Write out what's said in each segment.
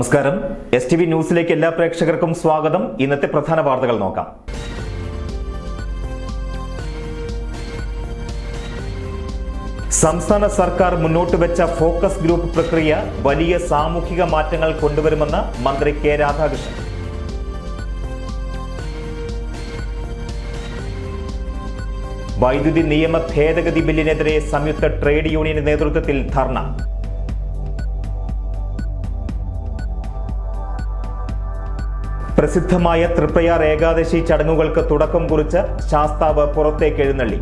നമസ്കാരം S T V ന്യൂസിലേക്ക് എല്ലാ പ്രേക്ഷകർക്കും സ്വാഗതം ഇന്നത്തെ പ്രധാന വാർത്തകൾ നോക്കാം സംസ്ഥാന സർക്കാർ മുന്നോട്ട് വെച്ച ഫോക്കസ് ഗ്രൂപ്പ് പ്രക്രിയ വലിയ സാമൂഹിക മാറ്റങ്ങൾ കൊണ്ടുവരുമെന്ന് മന്ത്രി കെ രാധാകൃഷ്ണൻ വൈദ്യുതി നിയമ ഭേദഗതി ബില്ലിനെതിരെ സംയുക്ത ട്രേഡ് യൂണിയന്റെ നേതൃത്വത്തിൽ ധർണ പ്രസിദ്ധമായ തൃപ്രയാർ ഏകാദശി ചടങ്ങുകൾക്ക് തുടക്കം കുറിച്ച് ശാസ്താവ് പുറത്തേക്ക് എഴുന്നള്ളി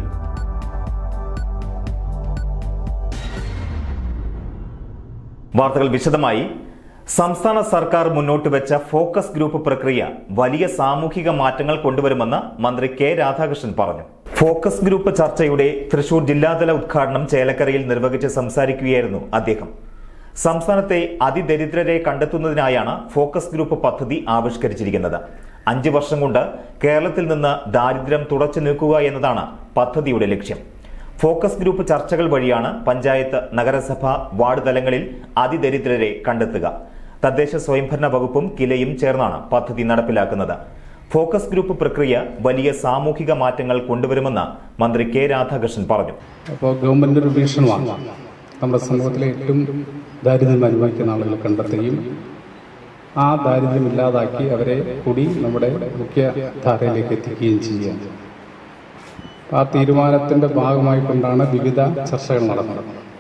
വാർത്തകൾ വിശദമായി സംസ്ഥാന സർക്കാർ മുന്നോട്ട് വെച്ച ഫോക്കസ് ഗ്രൂപ്പ് പ്രക്രിയ വലിയ സാമൂഹിക മാറ്റങ്ങൾ കൊണ്ടുവരുമെന്ന് മന്ത്രി കെ രാധാകൃഷ്ണൻ പറഞ്ഞു ഫോക്കസ് ഗ്രൂപ്പ് ചർച്ചയുടെ തൃശൂർ ജില്ലാതല ഉദ്ഘാടനം ചേലക്കരയിൽ നിർവഹിച്ച് സംസാരിക്കുകയായിരുന്നു അദ്ദേഹം സംസ്ഥാനത്തെ അതിദരിദ്രരെ കണ്ടെത്തുന്നതിനായാണ് ഫോക്കസ് ഗ്രൂപ്പ് പദ്ധതി ആവിഷ്കരിച്ചിരിക്കുന്നത് അഞ്ച് വർഷം കൊണ്ട് കേരളത്തിൽ നിന്ന് ദാരിദ്ര്യം തുടച്ചു നീക്കുക എന്നതാണ് പദ്ധതിയുടെ ലക്ഷ്യം ഫോക്കസ് ഗ്രൂപ്പ് ചർച്ചകൾ വഴിയാണ് പഞ്ചായത്ത് നഗരസഭ വാർഡ് തലങ്ങളിൽ അതിദരിദ്രരെ കണ്ടെത്തുക തദ്ദേശ സ്വയംഭരണ വകുപ്പും കിലയും ചേർന്നാണ് പദ്ധതി നടപ്പിലാക്കുന്നത് ഫോക്കസ് ഗ്രൂപ്പ് പ്രക്രിയ വലിയ സാമൂഹിക മാറ്റങ്ങൾ കൊണ്ടുവരുമെന്ന് മന്ത്രി കെ രാധാകൃഷ്ണൻ പറഞ്ഞു അപ്പോൾ ഗവൺമെന്റ് ഒരു വീക്ഷണമാണ് നമ്മുടെ സമൂഹത്തിലെ ഏറ്റവും ദാരിദ്ര്യം അനുഭവിക്കുന്ന ആളുകളെ കണ്ടെത്തുകയും ആ ദാരിദ്ര്യം ഇല്ലാതാക്കി അവരെ കൂടി നമ്മുടെ മുഖ്യ ധാരയിലേക്ക് എത്തിക്കുകയും ചെയ്യുക ആ തീരുമാനത്തിന്റെ ഭാഗമായിക്കൊണ്ടാണ് വിവിധ ചർച്ചകൾ നടന്നത്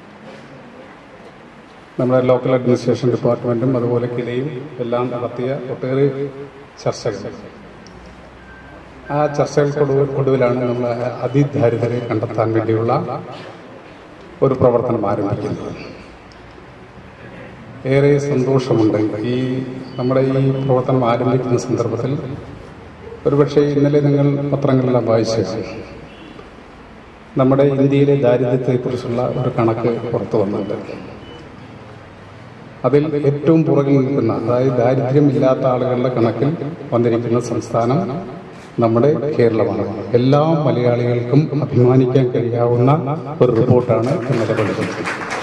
നമ്മുടെ ലോക്കൽ അഡ്മിനിസ്ട്രേഷൻ ഡിപ്പാർട്ട്മെന്റും അതുപോലെ കിലയും എല്ലാം നടത്തിയ ഒട്ടേറെ ചർച്ചകൾ ആ ചർച്ചകൾക്കൊടുവിലാണ് നമ്മൾ അതിദാരിദ്ര്യരെ കണ്ടെത്താൻ വേണ്ടിയുള്ള ഒരു പ്രവർത്തനം ആരംഭിക്കുന്നത് ഏറെ സന്തോഷമുണ്ട് ഈ നമ്മുടെ ഈ പ്രവർത്തനം ആരംഭിക്കുന്ന സന്ദർഭത്തിൽ ഒരുപക്ഷെ ഇന്നലെ നിങ്ങൾ പത്രങ്ങളെല്ലാം വായിച്ചു നമ്മുടെ ഇന്ത്യയിലെ ദാരിദ്ര്യത്തെക്കുറിച്ചുള്ള ഒരു കണക്ക് പുറത്തു വന്നിട്ടുണ്ട് അതിൽ ഏറ്റവും പുറകിൽ നിൽക്കുന്ന അതായത് ദാരിദ്ര്യം ഇല്ലാത്ത ആളുകളുടെ കണക്കിൽ വന്നിരിക്കുന്ന സംസ്ഥാനം നമ്മുടെ കേരളമാണ് എല്ലാ മലയാളികൾക്കും അഭിമാനിക്കാൻ കഴിയാവുന്ന ഒരു റിപ്പോർട്ടാണ് ഇന്നലെ പഠിച്ചത്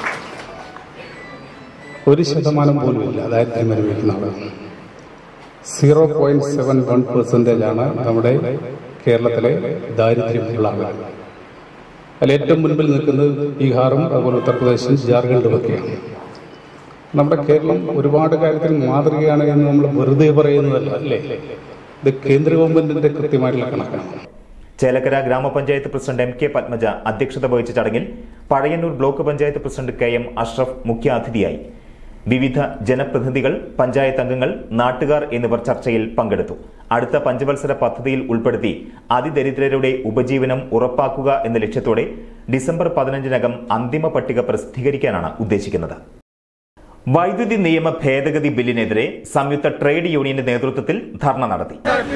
ഒരു ശതമാനം പോലും ഇല്ല ദാരിദ്ര്യം അനുഭവിക്കുന്ന ആളുകൾ zero point seven one percentage ആണ് നമ്മുടെ കേരളത്തിലെ ദാരിദ്ര്യമുള്ള ആളുകൾ അതിൽ ഏറ്റവും മുൻപിൽ നിൽക്കുന്നത് ബീഹാറും അതുപോലെ ഉത്തർപ്രദേശും ജാർഖണ്ഡും ഒക്കെയാണ് നമ്മുടെ കേരളം ഒരുപാട് കാര്യത്തിൽ മാതൃകയാണ് എന്ന് നമ്മൾ വെറുതെ പറയുന്നതല്ല അല്ലേ ഇത് കേന്ദ്ര ഗവൺമെന്റിന്റെ കൃത്യമായിട്ടുള്ള കണക്കാണ് ചേലക്കര ഗ്രാമപഞ്ചായത്ത് പ്രസിഡന്റ് എം കെ പത്മജ അധ്യക്ഷത വഹിച്ച ചടങ്ങിൽ Pazhayannur block panchayat president K M Ashraf മുഖ്യാതിഥിയായി വിവിധ ജനപ്രതിനിധികൾ പഞ്ചായത്ത് അംഗങ്ങൾ നാട്ടുകാർ എന്നിവർ ചർച്ചയിൽ പങ്കെടുത്തു അടുത്ത പഞ്ചവത്സര പദ്ധതിയിൽ ഉൾപ്പെടുത്തി അതിദരിദ്രരുടെ ഉപജീവനം ഉറപ്പാക്കുക എന്ന ലക്ഷ്യത്തോടെ ഡിസംബർ പതിനഞ്ചിനകം അന്തിമ പട്ടിക പ്രസിദ്ധീകരിക്കാനാണ് ഉദ്ദേശിക്കുന്നത് വൈദ്യുതി നിയമ ഭേദഗതി ബില്ലിനെതിരെ സംയുക്ത ട്രേഡ് യൂണിയന്റെ നേതൃത്വത്തിൽ ധർണ നടത്തി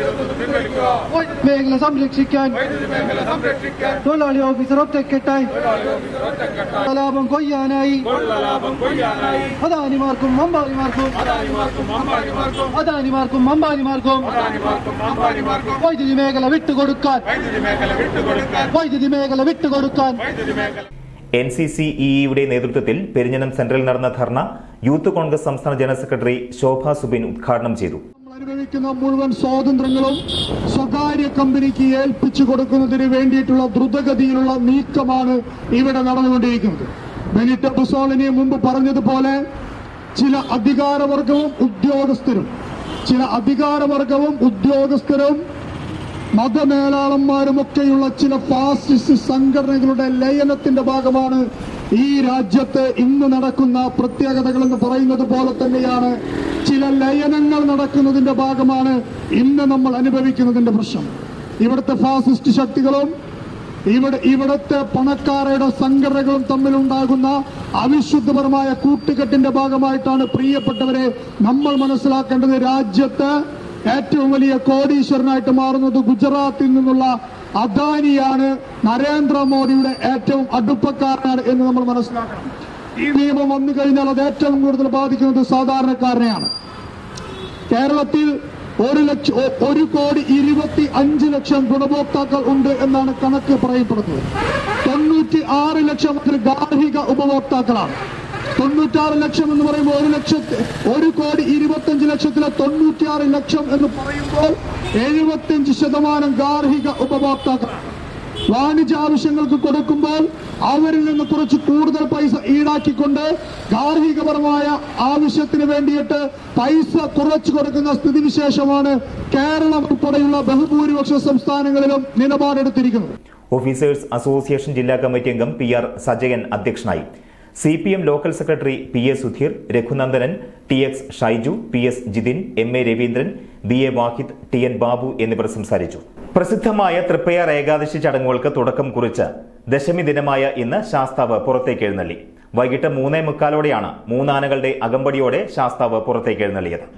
മേഖല സംരക്ഷിക്കാൻ തൊഴിലാളി ഓഫീസർ ഒറ്റക്കെട്ടായി ലാഭം കൊയ്യാനായി അദാനിമാർക്കും അമ്പാനിമാർക്കും അദാനിമാർക്കും അമ്പാനിമാർക്കും വൈദ്യുതി മേഖല വിട്ടുകൊടുക്കാൻ വൈദ്യുതി മേഖല വിട്ടുകൊടുക്കാൻ എൻ സി സി ഇയുടെ നേതൃത്വത്തിൽ പെരിഞ്ഞനം സെന്ററിൽ നടന്ന ധർണ യൂത്ത് കോൺഗ്രസ് സംസ്ഥാന ജനറൽ സെക്രട്ടറി ശോഭ സുബിൻ ഉദ്ഘാടനം ചെയ്തു നമ്മൾ അനുഭവിക്കുന്ന മുഴുവൻ സ്വാതന്ത്ര്യങ്ങളും സ്വകാര്യ കമ്പനിക്ക് ഏൽപ്പിച്ചു കൊടുക്കുന്നതിന് വേണ്ടിയിട്ടുള്ള ദ്രുതഗതിയിലുള്ള നീക്കമാണ് ഇവിടെ നടന്നുകൊണ്ടിരിക്കുന്നത് ബെനിറ്റ ബുസോളിനെ മുമ്പ് പറഞ്ഞതുപോലെ ചില അധികാരവർഗവും ഉദ്യോഗസ്ഥരും ചില അധികാരവർഗവും ഉദ്യോഗസ്ഥരും മതമേലാളന്മാരുമൊക്കെയുള്ള ചില ഫാസിസ്റ്റ് സംഘടനകളുടെ ലയനത്തിന്റെ ഭാഗമാണ് ഈ രാജ്യത്ത് ഇന്ന് നടക്കുന്ന പ്രത്യേകതകൾ എന്ന് പറയുന്നത് പോലെ തന്നെയാണ് ചില ലയനങ്ങൾ നടക്കുന്നതിന്റെ ഭാഗമാണ് ഇന്ന് നമ്മൾ അനുഭവിക്കുന്നതിന്റെ പ്രശ്നം ഇവിടുത്തെ ഫാസിസ്റ്റ് ശക്തികളും ഇവിടെ ഇവിടുത്തെ പണക്കാരുടെ സംഘടനകളും തമ്മിലുണ്ടാകുന്ന അവിശുദ്ധപരമായ കൂട്ടുകെട്ടിന്റെ ഭാഗമായിട്ടാണ് പ്രിയപ്പെട്ടവരെ നമ്മൾ മനസ്സിലാക്കേണ്ടത് രാജ്യത്ത് ഏറ്റവും വലിയ കോടീശ്വരനായിട്ട് മാറുന്നത് ഗുജറാത്തിൽ നിന്നുള്ള അദാനിയാണ് നരേന്ദ്രമോദിയുടെ ഏറ്റവും അടുപ്പക്കാരനാണ് എന്ന് നമ്മൾ മനസ്സിലാക്കണം ഈ നിയമം വന്നു കഴിഞ്ഞാൽ അത് ഏറ്റവും കൂടുതൽ ബാധിക്കുന്നത് സാധാരണക്കാരനെയാണ് കേരളത്തിൽ ഒരു ലക്ഷം ഒ- ഒരു കോടി ഇരുപത്തി അഞ്ച് ലക്ഷം ഗുണഭോക്താക്കൾ ഉണ്ട് എന്നാണ് കണക്ക് പറയപ്പെടുന്നത് തൊണ്ണൂറ്റി ആറ് ലക്ഷം ഒരു ഗാർഹിക ഉപഭോക്താക്കളാണ് തൊണ്ണൂറ്റാറ് ലക്ഷം എന്ന് പറയുമ്പോൾ ഒരു ലക്ഷത്തി ഒരു കോടി ഇരുപത്തി ലക്ഷത്തിലെ തൊണ്ണൂറ്റിയാറ് ലക്ഷം എന്ന് പറയുമ്പോൾ എഴുപത്തിയഞ്ച് ശതമാനം ഗാർഹിക ഉപഭോക്താക്കൾ വാണിജ്യ ആവശ്യങ്ങൾക്ക് കൊടുക്കുമ്പോൾ അവരിൽ നിന്ന് കുറച്ച് കൂടുതൽ പൈസ ഈടാക്കിക്കൊണ്ട് ഗാർഹികപരമായ ആവശ്യത്തിന് വേണ്ടിയിട്ട് പൈസ കുറച്ചു കൊടുക്കുന്ന സ്ഥിതിവിശേഷമാണ് കേരളം ഉൾപ്പെടെയുള്ള ബഹുഭൂരിപക്ഷ സംസ്ഥാനങ്ങളിലും നിലപാടെടുത്തിരിക്കുന്നത് ഓഫീസേഴ്സ് അസോസിയേഷൻ ജില്ലാ കമ്മിറ്റി അംഗം പി ആർ സജയൻ അധ്യക്ഷനായി C P M local secretary P A Sudheer Raghunandanan T X Shaiju P S Jithin M A Raveendran B A Vahid T N Babu എന്നിവർ സംസാരിച്ചു പ്രസിദ്ധമായ തൃപ്പയാർ ഏകാദശി ചടങ്ങുകൾക്ക് തുടക്കം കുറിച്ച് ദശമി ദിനമായ ഇന്ന് ശാസ്താവ് പുറത്തേക്ക് എഴുന്നള്ളി വൈകിട്ട് മൂന്നേ മുക്കാലോടെയാണ് മൂന്നാനകളുടെ അകമ്പടിയോടെ ശാസ്താവ് പുറത്തേക്ക് എഴുന്നള്ളിയത്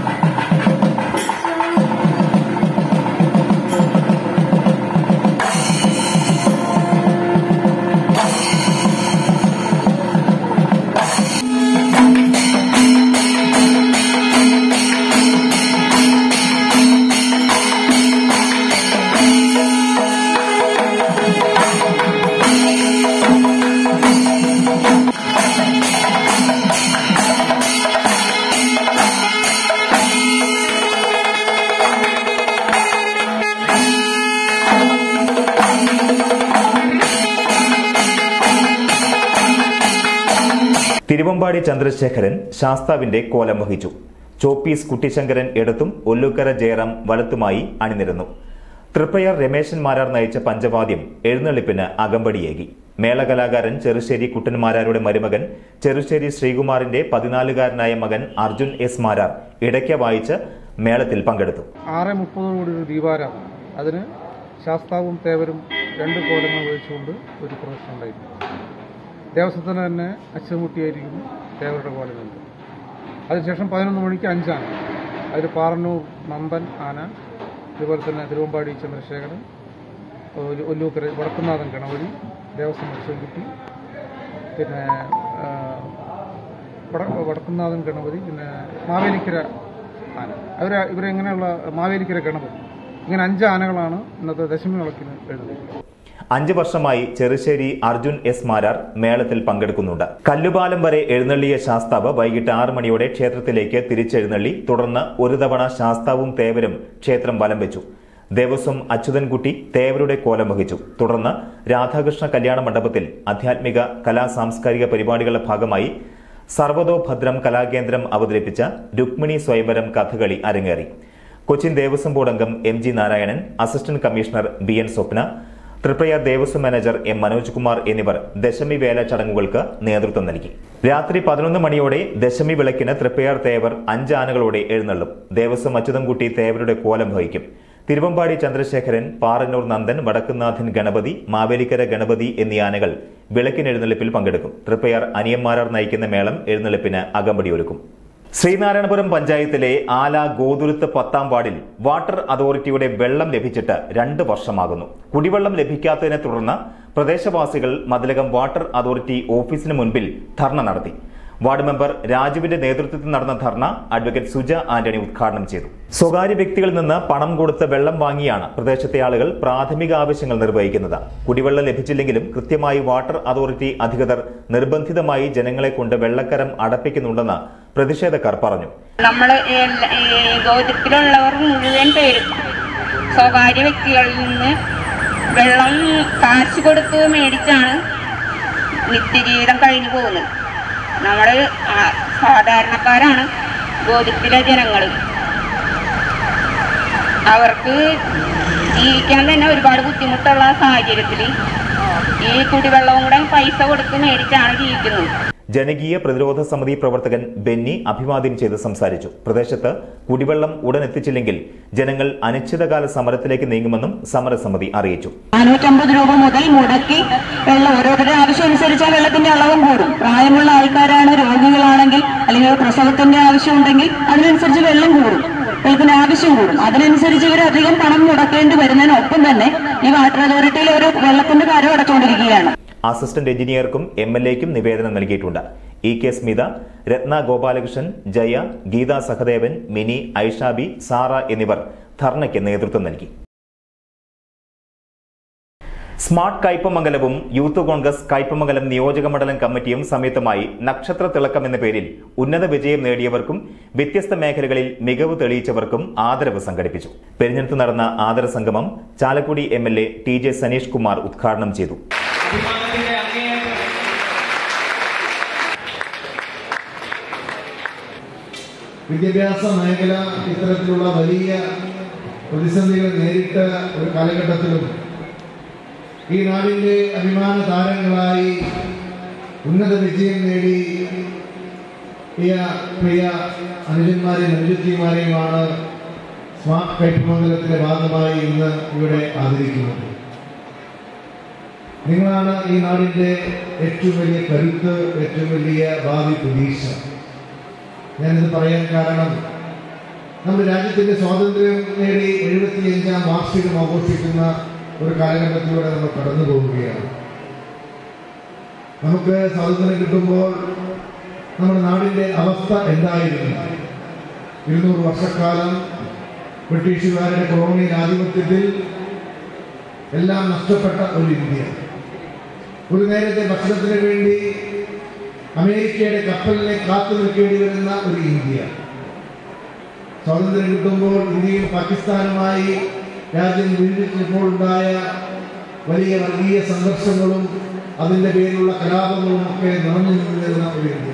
തിരുവമ്പാടി ചന്ദ്രശേഖരൻ ശാസ്താവിന്റെ കോലം വഹിച്ചു ചോപ്പീസ് കുട്ടിശങ്കരൻ ഇടത്തും ഒല്ലുക്കര ജയറാം വലത്തുമായി അണിനിരന്നു തൃപ്പയാർ രമേശൻ മാരാർ നയിച്ച പഞ്ചവാദ്യം എഴുന്നള്ളിപ്പിന് അകമ്പടിയേകി മേളകലാകാരൻ ചെറുശ്ശേരി കുട്ടന്മാരാരുടെ മരുമകൻ ചെറുശ്ശേരി ശ്രീകുമാറിന്റെ പതിനാലുകാരനായ മകൻ അർജുൻ എസ് മാരാർ ഇടയ്ക്ക വായിച്ച് മേളത്തിൽ പങ്കെടുത്തു ആറ് മുപ്പതോടുകൂടി ഒരു ദീപാരാധന അതിന് ശാസ്താവും തേവരും രണ്ട് കോലങ്ങൾ വഹിച്ചുകൊണ്ട് ഒരു പ്രദർശനം ഉണ്ടായിരുന്നു ദേവസ്വത്തിന് തന്നെ അച്ചുമുട്ടിയായിരിക്കും തേവരുടെ കോലമുണ്ട് അതിനുശേഷം പതിനൊന്ന് മണിക്ക് അഞ്ചാന അതിൽ പാറന്നൂർ നമ്പൻ ആന അതുപോലെ തന്നെ തിരുവമ്പാടി ചന്ദ്രശേഖരൻ ഒല്ലു- ഒല്ലൂക്കര വടക്കുന്നാഥൻ ഗണപതി ദേവസ്വം മത്സ്യക്കുട്ടി പിന്നെ ആ, വട- വടക്കുന്നാഥൻ ഗണപതി പിന്നെ മാവേലിക്കര ആന അവർ ഇവരെങ്ങനെയുള്ള മാവേലിക്കര ഗണപതി ഇങ്ങനെ അഞ്ച് ആനകളാണ് ഇന്നത്തെ ദശമി വിളക്കിന് എഴുതുന്നത് അഞ്ചു വർഷമായി ചെറുശ്ശേരി അർജുൻ എസ് മാരാർ മേളത്തിൽ പങ്കെടുക്കുന്നുണ്ട് കല്ലുപാലം വരെ എഴുന്നള്ളിയ ശാസ്താവ് വൈകിട്ട് ആറ് മണിയോടെ ക്ഷേത്രത്തിലേക്ക് തിരിച്ചെഴുന്നള്ളി തുടർന്ന് ഒരു തവണ ശാസ്താവും തേവരും ക്ഷേത്രം വലം വെച്ചു ദേവസ്വം അച്യുതൻകുട്ടി തേവരുടെ കോലം വഹിച്ചു തുടർന്ന് രാധാകൃഷ്ണ കല്യാണ മണ്ഡപത്തിൽ ആധ്യാത്മിക കലാ സാംസ്കാരിക പരിപാടികളുടെ ഭാഗമായി സർവതോഭദ്രം കലാകേന്ദ്രം അവതരിപ്പിച്ച രുക്മിണി സ്വയംവരം കഥകളി അരങ്ങേറി കൊച്ചിൻ ദേവസ്വം ബോർഡ് അംഗം M G Narayanan assistant commissioner B N Swapna Triprayar Devaswom manager M Manoj Kumar എന്നിവർ ദശമി വേല ചടങ്ങുകൾക്ക് നേതൃത്വം നൽകി രാത്രി പതിനൊന്ന് മണിയോടെ ദശമി വിളക്കിന് തൃപ്പയാർ തേവർ അഞ്ച് ആനകളോടെ എഴുന്നള്ളും ദേവസ്വം അച്യുതൻകുട്ടി തേവരുടെ കോലം വഹിക്കും തിരുവമ്പാടി ചന്ദ്രശേഖരൻ പാറന്നൂർ നന്ദൻ വടക്കുന്നാഥൻ ഗണപതി മാവേലിക്കര ഗണപതി എന്നീ ആനകൾ വിളക്കിനെഴുന്നള്ളിപ്പിൽ പങ്കെടുക്കും തൃപ്പയാർ അനിയന്മാരാർ നയിക്കുന്ന മേളം എഴുന്നള്ളിപ്പിന് അകമ്പടിയൊരുക്കും ശ്രീനാരായണപുരം പഞ്ചായത്തിലെ ആല ഗോതുരുത്ത് പത്താം വാർഡിൽ വാട്ടർ അതോറിറ്റിയുടെ വെള്ളം ലഭിച്ചിട്ട് രണ്ട് വർഷമാകുന്നു കുടിവെള്ളം ലഭിക്കാത്തതിനെ തുടർന്ന് പ്രദേശവാസികൾ മതിലകം വാട്ടർ അതോറിറ്റി ഓഫീസിന് മുൻപിൽ ധർണ നടത്തി വാർഡ് മെമ്പർ രാജുവിന്റെ നേതൃത്വത്തിൽ നടന്ന ധർണ അഡ്വക്കേറ്റ് സുജ ആന്റണി ഉദ്ഘാടനം ചെയ്തു സ്വകാര്യ വ്യക്തികളിൽ നിന്ന് പണം കൊടുത്ത് വെള്ളം വാങ്ങിയാണ് പ്രദേശത്തെ ആളുകൾ പ്രാഥമിക ആവശ്യങ്ങൾ നിർവഹിക്കുന്നത് കുടിവെള്ളം ലഭിച്ചില്ലെങ്കിലും കൃത്യമായി വാട്ടർ അതോറിറ്റി അധികൃതർ നിർബന്ധിതമായി ജനങ്ങളെ കൊണ്ട് വെള്ളക്കരം അടപ്പിക്കുന്നുണ്ടെന്ന് പ്രതിഷേധക്കാർ പറഞ്ഞു നമ്മൾ ഗോത്രത്തിലുള്ളവർ മുഴുവൻ പേരും സ്വകാര്യ വ്യക്തികളിൽ നിന്ന് വെള്ളം കാശ് കൊടുത്ത് മേടിച്ചാണ് നിത്യജീവിതം കഴിഞ്ഞു പോകുന്നത് നമ്മൾ സാധാരണക്കാരാണ് ഗോത്രത്തിലെ ജനങ്ങൾ അവർക്ക് ജീവിക്കാൻ തന്നെ ഒരുപാട് ബുദ്ധിമുട്ടുള്ള സാഹചര്യത്തിൽ ഈ കുടിവെള്ളവും കൂടെ പൈസ കൊടുത്ത് മേടിച്ചാണ് ജീവിക്കുന്നത് ജനകീയ പ്രതിരോധ സമിതി പ്രവർത്തകൻ ബെന്നി അഭിവാദ്യം ചെയ്ത് സംസാരിച്ചു പ്രദേശത്ത് കുടിവെള്ളം ഉടൻ എത്തിച്ചില്ലെങ്കിൽ ജനങ്ങൾ അനിശ്ചിതകാല സമരത്തിലേക്ക് നീങ്ങുമെന്നും സമരസമിതി അറിയിച്ചു നാനൂറ്റമ്പത് രൂപ മുതൽ മുടക്കി വെള്ളം ഓരോരുത്തരുടെ ആവശ്യം അനുസരിച്ച് ആ വെള്ളത്തിന്റെ അളവും കൂടും പ്രായമുള്ള ആൾക്കാരാണ് രോഗികളാണെങ്കിൽ അല്ലെങ്കിൽ പ്രസവത്തിന്റെ ആവശ്യമുണ്ടെങ്കിൽ അതിനനുസരിച്ച് വെള്ളം കൂടും വെള്ളത്തിന്റെ ആവശ്യം കൂടും അതിനനുസരിച്ച് ഇവർ അധികം പണം മുടക്കേണ്ടി വരുന്നതിനൊപ്പം തന്നെ ഈ വാട്ടർ അതോറിറ്റിയിൽ ഒരു വെള്ളത്തിന്റെ കാര്യം അടച്ചുകൊണ്ടിരിക്കുകയാണ് അസിസ്റ്റന്റ് എഞ്ചിനീയർക്കും എം എൽ എക്കും നിവേദനം നൽകിയിട്ടുണ്ട് ഇ കെ സ്മിത രത്ന ഗോപാലകൃഷ്ണൻ ജയ ഗീത സഹദേവൻ മിനി ഐഷാബി സാറ എന്നിവർ ധർണയ്ക്ക് നേതൃത്വം നൽകി സ്മാർട്ട് കയ്പമംഗലവും യൂത്ത് കോൺഗ്രസ് കയ്പമംഗലം നിയോജക മണ്ഡലം കമ്മിറ്റിയും സംയുക്തമായി നക്ഷത്ര തിളക്കം എന്ന പേരിൽ ഉന്നത വിജയം നേടിയവർക്കും വ്യത്യസ്ത മേഖലകളിൽ മികവ് തെളിയിച്ചവർക്കും ആദരവ് സംഘടിപ്പിച്ചു പെരിഞ്ഞെടുത്ത് നടന്ന ആദര സംഗമം Chalakudy M L A T J Saneesh Kumar ഉദ്ഘാടനം ചെയ്തു അഭിമാനത്തിന്റെ അങ്ങേയറ്റം വിദ്യാഭ്യാസ മേഖല ഇത്തരത്തിലുള്ള വലിയ പ്രതിസന്ധികൾ നേരിട്ട ഒരു കാലഘട്ടത്തിലും ഈ നാടിന്റെ അഭിമാന താരങ്ങളായി ഉന്നത വിജയം നേടി പ്രിയ പ്രിയ അനുജന്മാരെയും അനുജത്തിമാരെയുമാണ് സ്മാർട്ട് കൈപ്പമംഗലത്തിന്റെ ഭാഗമായി ഇന്ന് ഇവിടെ ആദരിക്കുന്നത് നിങ്ങളാണ് ഈ നാടിന്റെ ഏറ്റവും വലിയ കരുത്ത് ഏറ്റവും വലിയ ഭാവി പ്രതീക്ഷ ഞാനിത് പറയാൻ കാരണം നമ്മുടെ രാജ്യത്തിന്റെ സ്വാതന്ത്ര്യം നേടി എഴുപത്തിയഞ്ചാം വാർഷികം ആഘോഷിക്കുന്ന ഒരു കാലഘട്ടത്തിലൂടെ നമ്മൾ കടന്നു പോവുകയാണ് നമുക്ക് സ്വാതന്ത്ര്യം കിട്ടുമ്പോൾ നമ്മുടെ നാടിന്റെ അവസ്ഥ എന്തായിരുന്നു ഇരുന്നൂറ് വർഷക്കാലം ബ്രിട്ടീഷുകാരുടെ കൊളോണിയൽ ആധിപത്യത്തിൽ എല്ലാം നഷ്ടപ്പെട്ട ഒരു ഇന്ത്യ ഒരു നേരത്തെ ഭക്ഷണത്തിന് വേണ്ടി അമേരിക്കയുടെ കപ്പലിനെ കാത്തു നിൽക്കേണ്ടി വരുന്ന ഒരു ഇന്ത്യ സ്വാതന്ത്ര്യം കിട്ടുമ്പോൾ ഇന്ത്യയും പാകിസ്ഥാനുമായി രാജ്യം വീഴ്ചപ്പോൾ ഉണ്ടായ വലിയ വർഗീയ സംഘർഷങ്ങളും അതിന്റെ പേരിലുള്ള കലാപങ്ങളും ഒക്കെ നിറഞ്ഞു നിന്നിരുന്ന ഒരു ഇന്ത്യ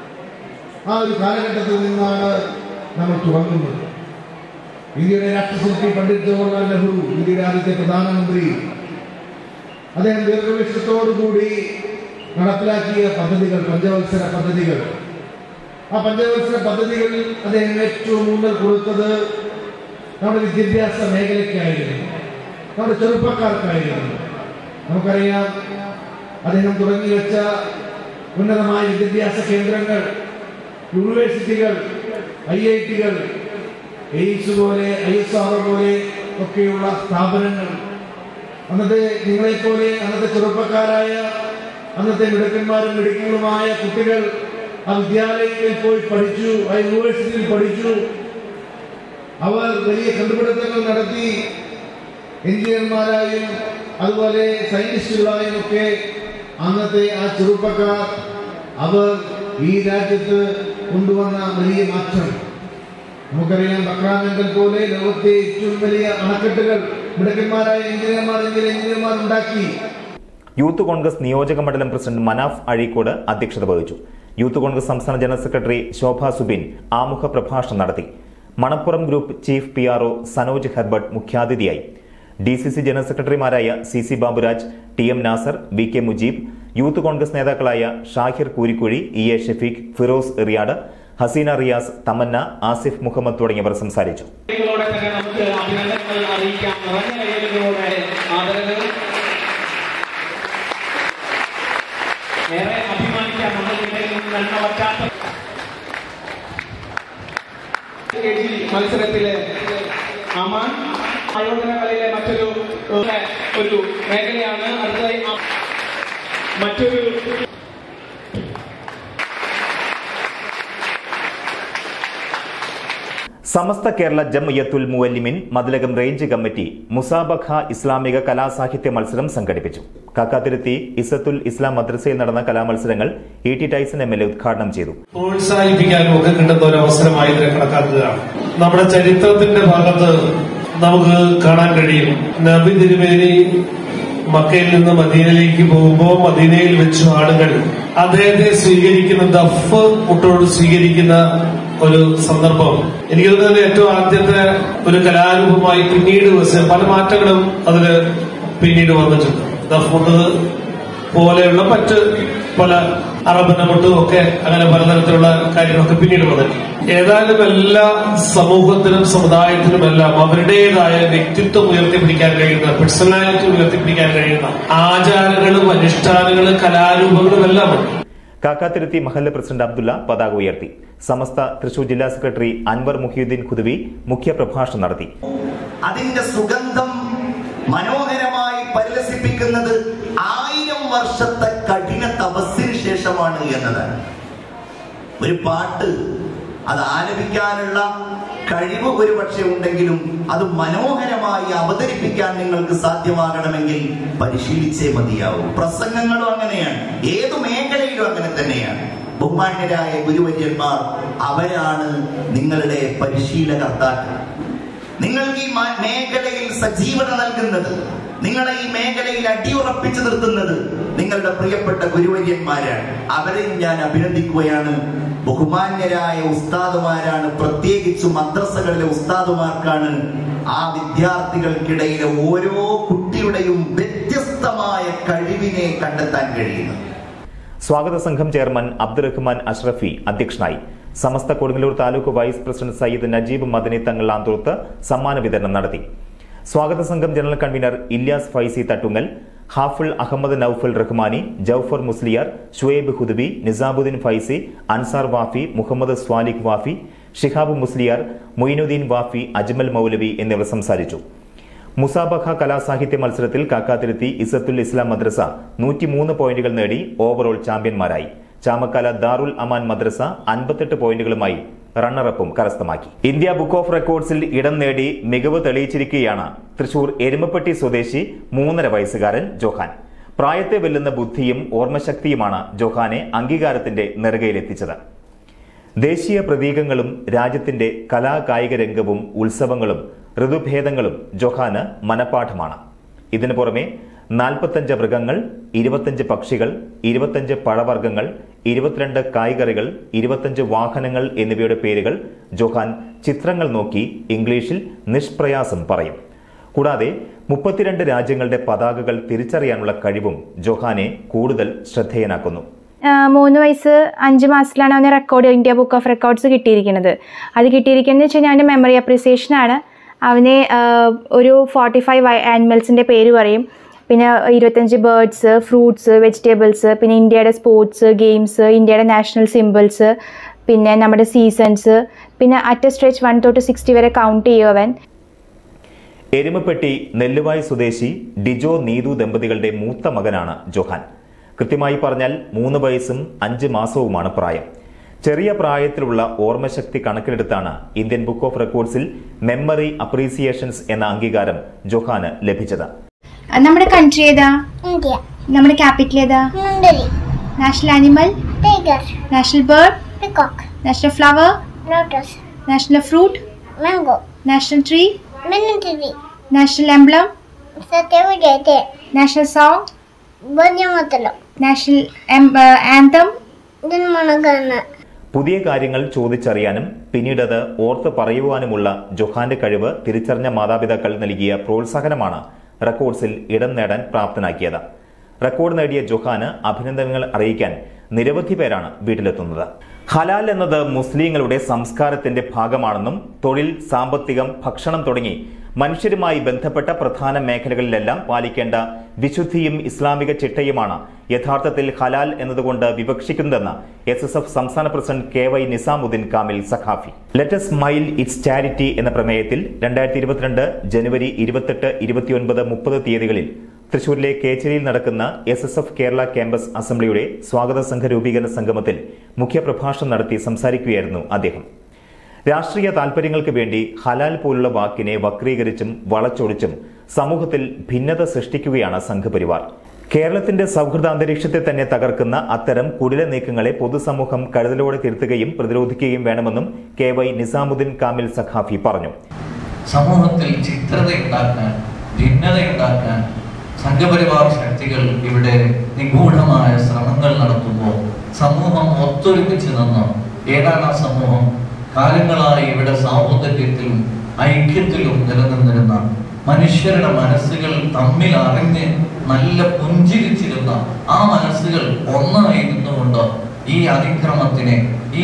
ആ ഒരു കാലഘട്ടത്തിൽ നിന്നാണ് നമ്മൾ തുടങ്ങുന്നത് ഇന്ത്യയുടെ രാഷ്ട്രശില്പി പണ്ഡിറ്റ് ജവഹർലാൽ നെഹ്റു ഇന്ത്യയുടെ ആദ്യത്തെ പ്രധാനമന്ത്രി അദ്ദേഹം ദീർഘവീക്ഷണത്തോടുകൂടി നടപ്പിലാക്കിയ പദ്ധതികൾ പഞ്ചവത്സര പദ്ധതികൾ ആ പഞ്ചവത്സര പദ്ധതികളിൽ അദ്ദേഹം ഏറ്റവും ഊന്നൽ കൊടുത്തത് നമ്മുടെ വിദ്യാഭ്യാസ മേഖലയ്ക്കായിരുന്നു നമ്മുടെ ചെറുപ്പക്കാർക്കായിരുന്നു നമുക്കറിയാം അദ്ദേഹം തുടങ്ങി വെച്ച ഉന്നതമായ വിദ്യാഭ്യാസ കേന്ദ്രങ്ങൾ യൂണിവേഴ്സിറ്റികൾ ഐ ഐ ടികൾ എയിംസ് പോലെ ഐ എസ് ആർ പോലെ ഒക്കെയുള്ള സ്ഥാപനങ്ങൾ അന്നത്തെ നിങ്ങളെപ്പോലെ അന്നത്തെ ചെറുപ്പക്കാരായ അന്നത്തെ മിടുക്കന്മാരും മിടുക്കങ്ങളുമായ കുട്ടികൾ ആ വിദ്യാലയങ്ങളിൽ പോയി പഠിച്ചു ആ യൂണിവേഴ്സിറ്റിയിൽ പഠിച്ചു അവർ വലിയ കണ്ടുപിടുത്തങ്ങൾ നടത്തി എഞ്ചിനീയർമാരായും അതുപോലെ സയന്റിസ്റ്റുകളായും ഒക്കെ അന്നത്തെ ആ ചെറുപ്പക്കാർ അവർ ഈ രാജ്യത്ത് കൊണ്ടുവന്ന വലിയ മാറ്റം നമുക്കറിയാം ബക്രാമെങ്കൽ പോലെ ലോകത്തെ ഏറ്റവും വലിയ അണക്കെട്ടുകൾ മിടുക്കന്മാരായ എഞ്ചിനീയർമാർ ഇന്ത്യയിലെ എഞ്ചിനീയർമാർ ഉണ്ടാക്കി യൂത്ത് കോൺഗ്രസ് നിയോജക മണ്ഡലം പ്രസിഡന്റ് മനാഫ് അഴീക്കോട് അധ്യക്ഷത വഹിച്ചു യൂത്ത് കോൺഗ്രസ് സംസ്ഥാന ജനറൽ സെക്രട്ടറി ശോഭ സുബിൻ ആമുഖ പ്രഭാഷണം നടത്തി Manappuram group chief P R Sanoj Herbert മുഖ്യാതിഥിയായി ഡി സി സി ജനറൽ സെക്രട്ടറിമാരായ C C Baburaj T M Nasar V K Mujeeb Youth Congress നേതാക്കളായ ഷാഹിർ കൂരിക്കുഴി ഇ എ ഷഫീഖ് ഫിറോസ് എറിയാട് ഹസീന റിയാസ് തമന്ന ആസിഫ് മുഹമ്മദ് തുടങ്ങിയവർ സംസാരിച്ചു കൈകളോടെ തന്നെ നമുക്ക് അഭിനന്ദനങ്ങൾ അറിയിക്കാം നിറഞ്ഞ കൈകളോടെ ആദരവ് ഏറെ അഭിമാനിക്കാം നമ്മുടെ ഇടയിൽ നിന്ന് നന്മ പറ്റാത്ത കെ ജി മത്സരത്തിലെ അമാൻ ആയോധന കലയിലെ മറ്റൊരു ഏഹ്, ഒരു മേഖലയാണ് അടുത്തതായി അ- മറ്റൊരു സമസ്ത കേരള ജംഇയ്യത്തുൽ മുവല്ലിമിൻ മതിലകം റേഞ്ച് കമ്മിറ്റി മുസാബഖ ഇസ്ലാമിക കലാസാഹിത്യ മത്സരം സംഘടിപ്പിച്ചു കാക്കാതിരുത്തി ഇസത്തുൽ ഇസ്ലാം മദ്രസയിൽ നടന്ന കലാമത്സരങ്ങൾ E T Taison M L A ഉദ്ഘാടനം ചെയ്തു പ്രോത്സാഹിപ്പിക്കാനും ഒക്കെ കിട്ടുന്ന ഒരു അവസരമായി ഇതിനെ കണക്കാക്കുകയാണ് നമ്മുടെ ചരിത്രത്തിന്റെ ഭാഗത്ത് നമുക്ക് കാണാൻ കഴിയും നബി തിരുമേനി മക്കയിൽ നിന്ന് മദീനയിലേക്ക് പോകുമ്പോൾ മദീനയിൽ വെച്ചു ആളുകൾ അദ്ദേഹത്തെ സ്വീകരിക്കുന്ന ദഫ് മുട്ടോട് സ്വീകരിക്കുന്ന ഒരു സന്ദർഭം എനിക്ക് തോന്നുന്നത് ഏറ്റവും ആദ്യത്തെ ഒരു കലാരൂപമായി പിന്നീട് വച്ച് പല മാറ്റങ്ങളും അതില് പിന്നീട് വന്നിട്ടുണ്ട് ദഫ് മുട്ട് പോലെയുള്ള മറ്റ് പല അറബനമുട്ടും ഒക്കെ അങ്ങനെ പലതരത്തിലുള്ള കാര്യങ്ങളൊക്കെ പിന്നീട് വന്നിട്ടുണ്ട് ഏതായാലും എല്ലാ സമൂഹത്തിനും സമുദായത്തിനുമെല്ലാം അവരുടേതായ വ്യക്തിത്വം ഉയർത്തിപ്പിടിക്കാൻ കഴിയുന്ന പേഴ്സണാലിറ്റി ഉയർത്തിപ്പിടിക്കാൻ കഴിയുന്ന ആചാരങ്ങളും അനുഷ്ഠാനങ്ങളും കലാരൂപങ്ങളും എല്ലാം ഉണ്ട് കാക്കാതിരുത്തി മഹല്ല് പ്രസിഡന്റ് അബ്ദുള്ള പതാക ഉയർത്തി സമസ്ത തൃശൂർ ജില്ലാ സെക്രട്ടറി അൻവർ മുഹിയുദ്ദീൻ ഖുദവി മുഖ്യപ്രഭാഷണം നടത്തി അതിന്റെ സുഗന്ധം മനോഹരമായി പരിലസിപ്പിക്കുന്നത് ആയിരം വർഷത്തെ കഠിന തപസ്സിന് ശേഷമാണ് എന്നതാണ് ഒരു പാട്ട് അത് ആലപിക്കാനുള്ള കഴിവ് ഒരു പക്ഷേ ഉണ്ടെങ്കിലും അത് മനോഹരമായി അവതരിപ്പിക്കാൻ നിങ്ങൾക്ക് സാധ്യമാകണമെങ്കിൽ പരിശീലിച്ചേ മതിയാവും പ്രസംഗങ്ങളും അങ്ങനെയാണ് ഏതു മേഖലയിലും അങ്ങനെ തന്നെയാണ് ബഹുമാന്യരായ ഗുരുവര്യന്മാർ അവരാണ് നിങ്ങളുടെ പരിശീലകർത്താക്കൾ നിങ്ങൾക്ക് ഈ മാ- മേഖലയിൽ സജീവത നൽകുന്നത് നിങ്ങളെ ഈ മേഖലയിൽ അടിയുറപ്പിച്ചു നിർത്തുന്നത് നിങ്ങളുടെ പ്രിയപ്പെട്ട ഗുരുവര്യന്മാരാണ് അവരെയും ഞാൻ അഭിനന്ദിക്കുകയാണ് ബഹുമാന്യരായ ഉസ്താദുമാരാണ് പ്രത്യേകിച്ച് മദ്രസകളിലെ ഉസ്താദുമാർക്കാണ് ആ വിദ്യാർത്ഥികൾക്കിടയിലെ ഓരോ കുട്ടിയുടെയും വ്യത്യസ്തമായ കഴിവിനെ കണ്ടെത്താൻ കഴിയുന്നത് സ്വാഗത സംഘം ചെയർമാൻ അബ്ദുറഹ്മാൻ അഷ്റഫി അധ്യക്ഷനായി സമസ്ത കൊടുങ്ങല്ലൂർ താലൂക്ക് വൈസ് പ്രസിഡന്റ് സയ്യിദ് നജീബ് മദനി തങ്ങൾ ആന്തൂർത്ത് സമ്മാന വിതരണം നടത്തി സ്വാഗത സംഘം ജനറൽ കൺവീനർ ഇല്യാസ് ഫൈസി തട്ടുങ്ങൽ ഹാഫിൾ അഹമ്മദ് നൌഫൽ റഹ്മാനി ജൌഫർ മുസ്ലിയാർ ഷുവേബ് ഹുദബി നിസാബുദ്ദീൻ ഫൈസി അൻസാർ വാഫി മുഹമ്മദ് സ്വാലിഖ് വാഫി ഷിഹാബ് മുസ്ലിയാർ മൊയിനുദ്ദീൻ വാഫി അജ്മൽ മൗലവി എന്നിവർ സംസാരിച്ചു മുസാബഖ കലാസാഹിത്യ മത്സരത്തിൽ കാക്കാതിരുത്തി ഇസത്തുൽ ഇസ്ലാം മദ്രസ നൂറ്റിമൂന്ന് പോയിന്റുകൾ നേടി ഓവറോൾ ചാമ്പ്യന്മാരായി ചാമക്കാല ദാറുൽ അമാൻ മദ്രസ അൻപത്തെട്ട് പോയിന്റുകളുമായി റണ്ണറപ്പും കരസ്ഥമാക്കി ഇന്ത്യ ബുക്ക് ഓഫ് റെക്കോർഡ്സിൽ ഇടം നേടി മികവ് തെളിയിച്ചിരിക്കുകയാണ് തൃശൂർ എരുമപ്പെട്ടി സ്വദേശി മൂന്നര വയസ്സുകാരൻ ജോഹാൻ പ്രായത്തെ വെല്ലുന്ന ബുദ്ധിയും ഓർമ്മശക്തിയുമാണ് ജോഹാനെ അംഗീകാരത്തിന്റെ നെറുകയിലെത്തിച്ചത് ദേശീയ പ്രതീകങ്ങളും രാജ്യത്തിന്റെ കലാകായിക രംഗവും ഉത്സവങ്ങളും ഋതുഭേദങ്ങളും ജൊഹാന് മനപാഠമാണ് ഇതിനു പുറമെ നാൽപ്പത്തഞ്ച് മൃഗങ്ങൾ ഇരുപത്തഞ്ച് പക്ഷികൾ ഇരുപത്തഞ്ച് പഴവർഗ്ഗങ്ങൾ ഇരുപത്തിരണ്ട് കായ്കറികൾ ഇരുപത്തഞ്ച് വാഹനങ്ങൾ എന്നിവയുടെ പേരുകൾ ജൊഹാൻ ചിത്രങ്ങൾ നോക്കി ഇംഗ്ലീഷിൽ നിഷ്പ്രയാസം പറയും കൂടാതെ മുപ്പത്തിരണ്ട് രാജ്യങ്ങളുടെ പതാകകൾ തിരിച്ചറിയാനുള്ള കഴിവും ജൊഹാനെ കൂടുതൽ ശ്രദ്ധേയനാക്കുന്നു ആ, മൂന്ന് വയസ്സ് അഞ്ച് മാസത്തിലാണ് അവന് record India book of records കിട്ടിയിരിക്കുന്നത് അത് കിട്ടിയിരിക്കുന്നത് വെച്ച് കഴിഞ്ഞാൽ അവൻ്റെ മെമ്മറി അപ്രിസിയേഷൻ ആണ് അവന് ആ, ഒരു ഫോർട്ടി ഫൈവ് ആനിമൽസിൻ്റെ പേര് പറയും പിന്നെ ഇരുപത്തഞ്ച് ബേർഡ്സ് ഫ്രൂട്ട്സ് വെജിറ്റബിൾസ് പിന്നെ ഇന്ത്യയുടെ സ്പോർട്സ് ഗെയിംസ് ഇന്ത്യയുടെ നാഷണൽ സിമ്പിൾസ് പിന്നെ നമ്മുടെ സീസൺസ് പിന്നെ അറ്റ് സ്ട്രെച്ച് വൺ തൊട്ട് സിക്സ്റ്റി വരെ കൗണ്ട് ചെയ്യും അവൻ എരുമപ്പെട്ടി നെല്ലുവായ് സ്വദേശി ഡിജോ നീതു ദമ്പതികളുടെ മൂത്ത മകനാണ് ജൊഹാൻ കൃത്യമായി പറഞ്ഞാൽ മൂന്ന് വയസ്സും അഞ്ച് മാസവുമാണ് പ്രായം ചെറിയ പ്രായത്തിലുള്ള ഓർമ്മശക്തി കണക്കിലെടുത്താണ് ഇന്ത്യൻ ബുക്ക് ഓഫ് റെക്കോർഡ്സിൽ മെമ്മറി അപ്രീസിയേഷൻസ് എന്ന അംഗീകാരം ജൊഹാന് ലഭിച്ചത് നമ്മുടെ കൺട്രി ഏതാ ഇന്ത്യ നമ്മുടെ ക്യാപിറ്റൽ ഏതാ മുണ്ടലി national animal tiger national bird peacock national flower lotus national fruit mango national tree മിന്നറ്റിവി നാഷണൽ എംബ്ലം സത്യവിജയത്തെ നാഷണൽ സോങ് ബന്യമത്തലം നാഷണൽ ആന്തം ജന്മണഗണന പുതിയ കാര്യങ്ങൾ ചോദിച്ചറിയാനും പിന്നീട് അത് ഓർത്ത് പറയുവാനുമുള്ള ജൊഹാന്റെ കഴിവ് തിരിച്ചറിഞ്ഞ മാതാപിതാക്കൾ നൽകിയ പ്രോത്സാഹനമാണ് റെക്കോർഡ്സിൽ ഇടം നേടാൻ പ്രാപ്തനാക്കിയത് റെക്കോർഡ് നേടിയ ജൊഹാന് അഭിനന്ദനങ്ങൾ അറിയിക്കാൻ നിരവധി പേരാണ് വീട്ടിലെത്തുന്നത് ഹലാൽ എന്നത് മുസ്ലിങ്ങളുടെ സംസ്കാരത്തിന്റെ ഭാഗമാണെന്നും തൊഴിൽ സാമ്പത്തികം ഭക്ഷണം തുടങ്ങി മനുഷ്യരുമായി ബന്ധപ്പെട്ട പ്രധാന മേഖലകളിലെല്ലാം പാലിക്കേണ്ട വിശുദ്ധിയും ഇസ്ലാമിക ചിട്ടയുമാണ് യഥാർത്ഥത്തിൽ ഹലാൽ എന്നതുകൊണ്ട് വിവക്ഷിക്കുന്നതെന്ന് എസ് എസ് എഫ് സംസ്ഥാന president K Y Nizamudheen Kamil Saqafi let's mile it's charity എന്ന പ്രമേയത്തിൽ രണ്ടായിരത്തി ഇരുപത്തിരണ്ട് ജനുവരി ഇരുപത്തെട്ട് ഇരുപത്തിയൊൻപത് മുപ്പത് തീയതികളിൽ തൃശൂരിലെ കേച്ചേരിയിൽ നടക്കുന്ന S S F Kerala campus അസംബ്ലിയുടെ സ്വാഗത സംഘ രൂപീകരണ സംഗമത്തിൽ മുഖ്യപ്രഭാഷണം നടത്തി സംസാരിക്കുകയായിരുന്നു അദ്ദേഹം രാഷ്ട്രീയ താൽപര്യങ്ങൾക്ക് വേണ്ടി ഹലാൽ പോലുള്ള വാക്കിനെ വക്രീകരിച്ചും വളച്ചൊടിച്ചും സമൂഹത്തിൽ ഭിന്നത സൃഷ്ടിക്കുകയാണ് സംഘപരിവാർ കേരളത്തിന്റെ സൗഹൃദ അന്തരീക്ഷത്തെ തന്നെ തകർക്കുന്ന അത്തരം കുടില നീക്കങ്ങളെ പൊതുസമൂഹം കരുതലോടെ തിരുത്തുകയും പ്രതിരോധിക്കുകയും വേണമെന്നും കെ വൈ നിസാമുദ്ദീൻ കാമിൽ സഖാഫി പറഞ്ഞു സമൂഹത്തിൽ ചിത്രതയുണ്ടാക്കാൻ ഭിന്നതയുണ്ടാക്കാൻ സംഘപരിവാർ ശക്തികൾ ഇവിടെ നിഗൂഢമായ ശ്രമങ്ങൾ നടത്തുമ്പോൾ സമൂഹം ഒത്തൊരുമിച്ച് നിന്ന് ഏതാണ് ആ സമൂഹം കാലങ്ങളായി ഇവിടെ സാഹോദര്യത്തിലും ഐക്യത്തിലും നിലനിന്നിരുന്ന മനുഷ്യരുടെ മനസ്സുകൾ തമ്മിൽ അറിഞ്ഞ് നല്ല പുഞ്ചിരിച്ചിരുന്ന ആ മനസ്സുകൾ ഒന്നായി നിന്നുകൊണ്ട് ഈ അതിക്രമത്തിനെ ഈ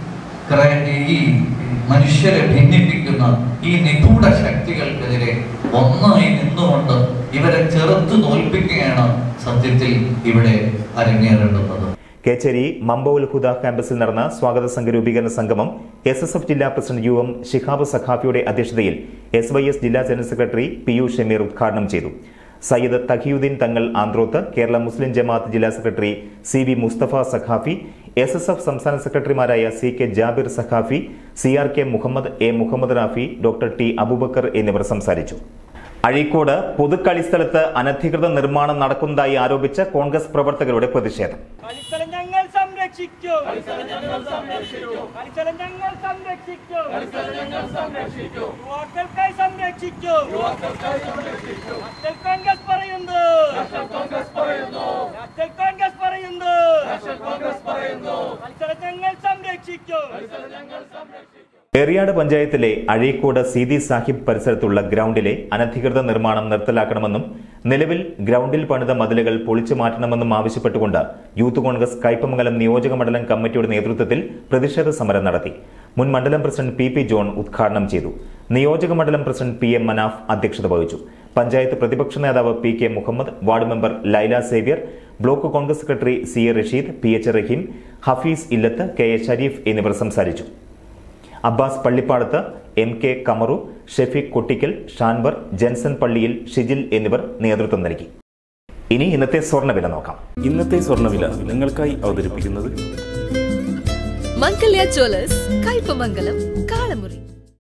ക്ര- ഈ മനുഷ്യരെ ഭിന്നിപ്പിക്കുന്ന ഈ നിഗൂഢ ശക്തികൾക്കെതിരെ ഒന്നായി നിന്നുകൊണ്ട് ഇവരെ ചെറുത്ത് തോൽപ്പിക്കുകയാണ് സത്യത്തിൽ ഇവിടെ അരങ്ങേറേണ്ടുന്നത് കേച്ചേരി മമ്പൌൽ ഹുദ ക്യാമ്പസിൽ നടന്ന സ്വാഗത സംഘ രൂപീകരണ സംഗമം എസ് എസ് എഫ് ജില്ലാ പ്രസിഡന്റ് യു എം ഷിഹാബ് സഖാഫിയുടെ അധ്യക്ഷതയിൽ എസ് വൈ എസ് ജില്ലാ general secretary P U Shameer ഉദ്ഘാടനം ചെയ്തു സയ്യിദ് തഖിയുദ്ദീൻ തങ്ങൾ ആന്ത്രോത്ത് കേരള മുസ്ലിം ജമാഅത്ത് ജില്ലാ secretary C V Mustafa Saqafi S S F സംസ്ഥാന സെക്രട്ടറിമാരായ C K Jabir Saqafi C R K Muhammad A Muhammad Rafi doctor T Abubakar എന്നിവർ സംസാരിച്ചു അഴീക്കോട് പൊതുക്കളിസ്ഥലത്ത് അനധികൃത നിർമ്മാണം നടക്കുന്നതായി ആരോപിച്ച് കോൺഗ്രസ് പ്രവർത്തകരുടെ പ്രതിഷേധം കളിസ്ഥലം ഞങ്ങൾ സംരക്ഷിക്കും കളിസ്ഥലം ഞങ്ങൾ സംരക്ഷിക്കും കളിസ്ഥലം ഞങ്ങൾ സംരക്ഷിക്കും കളിസ്ഥലം ഞങ്ങൾ സംരക്ഷിക്കും യുവാക്കൾക്കായി സംരക്ഷിക്കും യുവാക്കൾക്കായി സംരക്ഷിക്കും നാഷണൽ കോൺഗ്രസ് പറയുന്നു നാഷണൽ കോൺഗ്രസ് പറയുന്നു നാഷണൽ കോൺഗ്രസ് പറയുന്നു നാഷണൽ കോൺഗ്രസ് പറയുന്നു കളിസ്ഥലം ഞങ്ങൾ സംരക്ഷിക്കും കളിസ്ഥലം ഞങ്ങൾ സംരക്ഷിക്കും എറിയാട് പഞ്ചായത്തിലെ അഴീക്കോട് സീതി സാഹിബ് പരിസരത്തുള്ള ഗ്രൗണ്ടിലെ അനധികൃത നിർമ്മാണം നിർത്തലാക്കണമെന്നും നിലവിൽ ഗ്രൗണ്ടിൽ പണിത മതിലുകൾ പൊളിച്ചു മാറ്റണമെന്നും ആവശ്യപ്പെട്ടുകൊണ്ട് യൂത്ത് കോൺഗ്രസ് കയ്പമംഗലം നിയോജക മണ്ഡലം കമ്മിറ്റിയുടെ നേതൃത്വത്തിൽ പ്രതിഷേധ സമരം നടത്തി മുൻ മണ്ഡലം പ്രസിഡന്റ് പി പി ജോൺ ഉദ്ഘാടനം ചെയ്തു നിയോജക മണ്ഡലം പ്രസിഡന്റ് പി എം മനാഫ് അധ്യക്ഷത വഹിച്ചു പഞ്ചായത്ത് പ്രതിപക്ഷ നേതാവ് P K Muhammad ward member Laila Xavier block Congress secretary C A Rasheed P H Raheem Hafeez Illath K A Shareef എന്നിവർ സംസാരിച്ചു അബ്ബാസ് പള്ളിപ്പാടത്ത് എം കെ കമറു ഷെഫീഖ് കൊട്ടിക്കൽ ഷാൻവർ ജെൻസൺ പള്ളിയിൽ ഷിജിൽ എന്നിവർ നേതൃത്വം നൽകി ഇനി ഇന്നത്തെ സ്വർണ്ണവില നോക്കാം ഇന്നത്തെ സ്വർണ്ണവില നിങ്ങൾക്കായി അവതരിപ്പിക്കുന്നത് മംഗല്യ ജ്വല്ലേഴ്സ് കയ്പമംഗലം കാളമുറി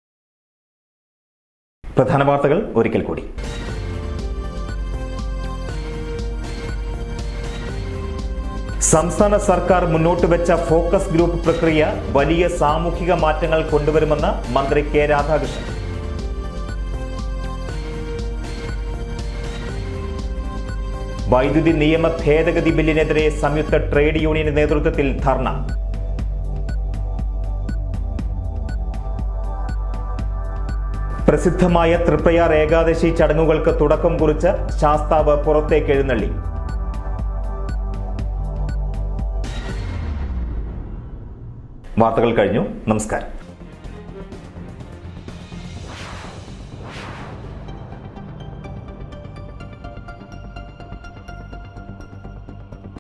പ്രധാന വാർത്തകൾ ഒരിക്കൽ കൂടി സംസ്ഥാന സർക്കാർ മുന്നോട്ട് വെച്ച ഫോക്കസ് ഗ്രൂപ്പ് പ്രക്രിയ വലിയ സാമൂഹിക മാറ്റങ്ങൾ കൊണ്ടുവരുമെന്ന് മന്ത്രി കെ രാധാകൃഷ്ണൻ വൈദ്യുതി നിയമ ഭേദഗതി ബില്ലിനെതിരെ സംയുക്ത ട്രേഡ് യൂണിയന്റെ നേതൃത്വത്തിൽ ധർണ പ്രസിദ്ധമായ തൃപ്രയാർ ഏകാദശി ചടങ്ങുകൾക്ക് തുടക്കം കുറിച്ച് ശാസ്താവ് പുറത്തേക്ക് എഴുന്നള്ളി വാർത്തകൾ കഴിഞ്ഞു നമസ്കാരം